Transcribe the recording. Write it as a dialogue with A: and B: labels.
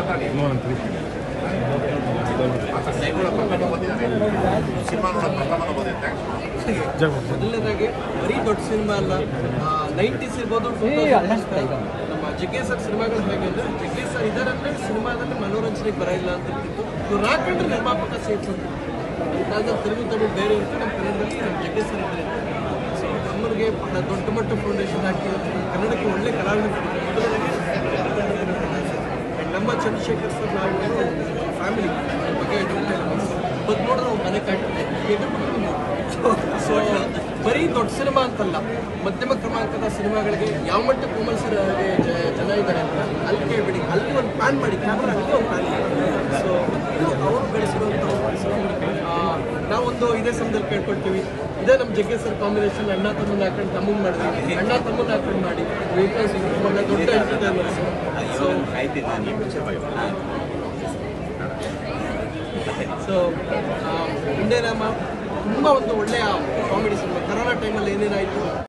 A: cinema ನೋಡೋ ಪ್ರಥಮ ಬಂದಿದೆ ಥ್ಯಾಂಕ್ಸ್
B: ಮೊದಲನೇದಾಗಿ ಬರೀ ದೊಡ್ಡ ಸಿನಿಮಾ ಅಲ್ಲ ನೈಂಟೀಸ್ ಇರ್ಬೋದು ನಮ್ಮ ಜಗ್ಗೇಶ್ ಸರ್ ಸಿನಿಮಾಗಳು ಹೇಗೆ ಅಂದ್ರೆ ಜಗ್ಗೇಶ್ ಸರ್ ಇದರಲ್ಲೇ ಸಿನಿಮಾದಲ್ಲಿ ಮನೋರಂಜನೆಗೆ ಬರಲ್ಲ ಅಂತ ಇರ್ತಿತ್ತು ಇವ್ರು ಹಾಕೊಂಡ್ರೆ ನಿರ್ಮಾಪಕ ಸೇಫ್ ಅಂತ ಕಾಲದಲ್ಲಿ ತೆಲುಗು ತಮಿಳು ಬೇರೆ ಇರುತ್ತೆ ನಮ್ಮ ಕನ್ನಡದಲ್ಲಿ ನಮ್ಮ ಜಗ್ಗೇಶ್ ಸರ್ ಇದ್ರೆ ಸೊ ನಮ್ಮರಿಗೆ ದೊಡ್ಡ ಮಟ್ಟ ಫೌಂಡೇಶನ್ ಹಾಕಿ ಕನ್ನಡಕ್ಕೆ ಒಳ್ಳೆ ಕಲಾವಿದರು ಮೊದಲನೇದಾಗಿ And ನಮ್ಮ ಚಂದ್ರಶೇಖರ್ ಸರ್ ನಾವು ಫ್ಯಾಮಿಲಿ ಬಗ್ಗೆ ಬದ್ ನೋಡಿದ್ರೆ ನಾವು ಮನೆ ಕಾಣ್ತದೆ ಸೊ ಬರೀ ದೊಡ್ಡ ಸಿನಿಮಾ ಅಂತಲ್ಲ ಮಧ್ಯಮ ಕ್ರಮಾಂಕದ ಸಿನಿಮಾಗಳಿಗೆ ಯಾವ ಮಟ್ಟ ಕೋಮಲ್ ಸರ್ ಜನ ಇದ್ದಾರೆ ಅಂತ ಅಲ್ಲಿ ಕೇಳ್ಬಿಡಿ ಅಲ್ಲಿ ಒಂದು ಪ್ಲಾನ್ ಮಾಡಿ ಕ್ಯಾಮ್ರಾ ಅಲ್ಲಿ ಒಂದು ಪ್ಲಾನ್ ಸೊ ಇದು ಅವರು ಬೆಳೆಸಿರುವಂಥ ನಾವೊಂದು ಇದೇ ಸಮಯದಲ್ಲಿ ಕೇಳ್ಕೊಳ್ತೀವಿ ಇದೇ ನಮ್ಮ ಜಗ್ಗೇಶ್ ಸರ್ ಕಾಂಬಿನೇಷನ್ ಅಣ್ಣ ತಮ್ಮನ್ನ ಹಾಕೊಂಡು ತಮ್ಮನ್ ಮಾಡಿದ್ವಿ ಅಣ್ಣ ತಮ್ಮನ್ನ ಹಾಕೊಂಡು ಮಾಡಿ ಬಿಕಾಸ್ ಒಳ್ಳೆ ದೊಡ್ಡ ಎಂಟರ್ಟೈನರ್ಸ್ ಸೊ ಸೊ ಇಂಡಿಯನ್ ತುಂಬ ಒಂದು ಒಳ್ಳೆಯ ಕಾಮಿಡಿ ಸಿನಿಮಾ ಕರೋನಾ ಟೈಮಲ್ಲಿ ಏನೇನಾಯಿತು